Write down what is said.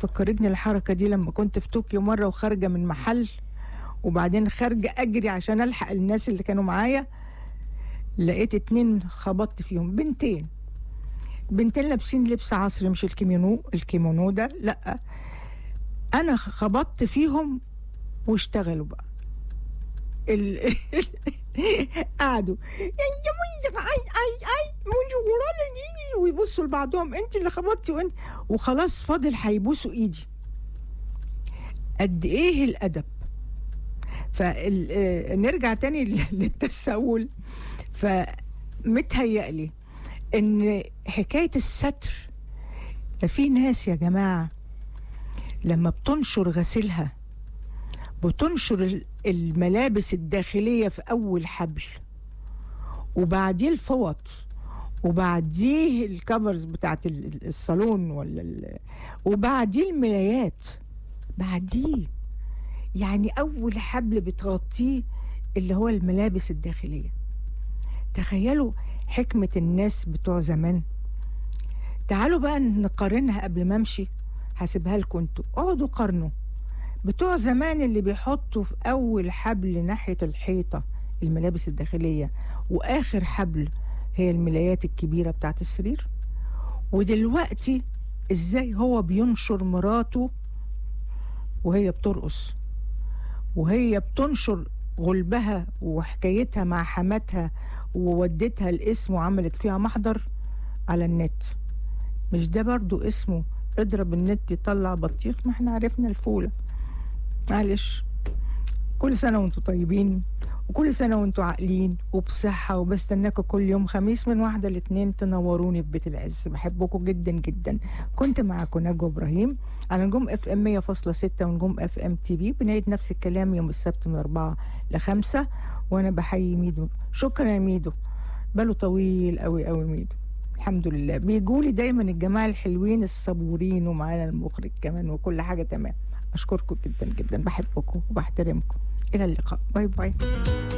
فكرتني الحركة دي لما كنت في طوكيو مرة وخارجة من محل وبعدين خارجة أجري عشان ألحق الناس اللي كانوا معايا لقيت اتنين خبطت فيهم بنتين بنتين لابسين لبس عصري مش الكيمونو الكيمونو ده لا انا خبطت فيهم واشتغلوا بقى ال... قعدوا ويبصوا لبعضهم انت اللي خبطتي وانت وخلاص فاضل هيبوسوا ايدي قد ايه الادب فنرجع تاني للتسول فمتهيألي ان حكايه الستر ده في ناس يا جماعه لما بتنشر غسيلها بتنشر الملابس الداخليه في اول حبل وبعديه الفوط وبعديه الكفرز بتاعت الصالون ولا وبعديه الملايات بعديه يعني اول حبل بتغطيه اللي هو الملابس الداخليه تخيلوا حكمة الناس بتوع زمان تعالوا بقى نقارنها قبل ما امشي هسيبها لكم انتوا اقعدوا قارنوا بتوع زمان اللي بيحطوا في اول حبل ناحية الحيطة الملابس الداخلية واخر حبل هي الملايات الكبيرة بتاعت السرير ودلوقتي ازاي هو بينشر مراته وهي بترقص وهي بتنشر غلبها وحكايتها مع حماتها وودتها الاسم وعملت فيها محضر على النت مش ده برضو اسمه اضرب النت يطلع بطيخ ما احنا عرفنا الفولة معلش كل سنة وانتوا طيبين وكل سنة وانتوا عاقلين وبصحة وبستناكم كل يوم خميس من واحدة لاتنين تنوروني في بيت العز بحبكم جدا جدا كنت معاكم نجوى ابراهيم على نجوم اف ام 100.6 ونجوم اف ام تي في بنعيد نفس الكلام يوم السبت من 4 ل 5 وانا بحيي ميدو شكرا يا ميدو باله طويل قوي قوي ميدو الحمد لله بيجولي دايما الجماعه الحلوين الصبورين ومعانا المخرج كمان وكل حاجه تمام اشكركم جدا جدا بحبكم وبحترمكم الى اللقاء باي باي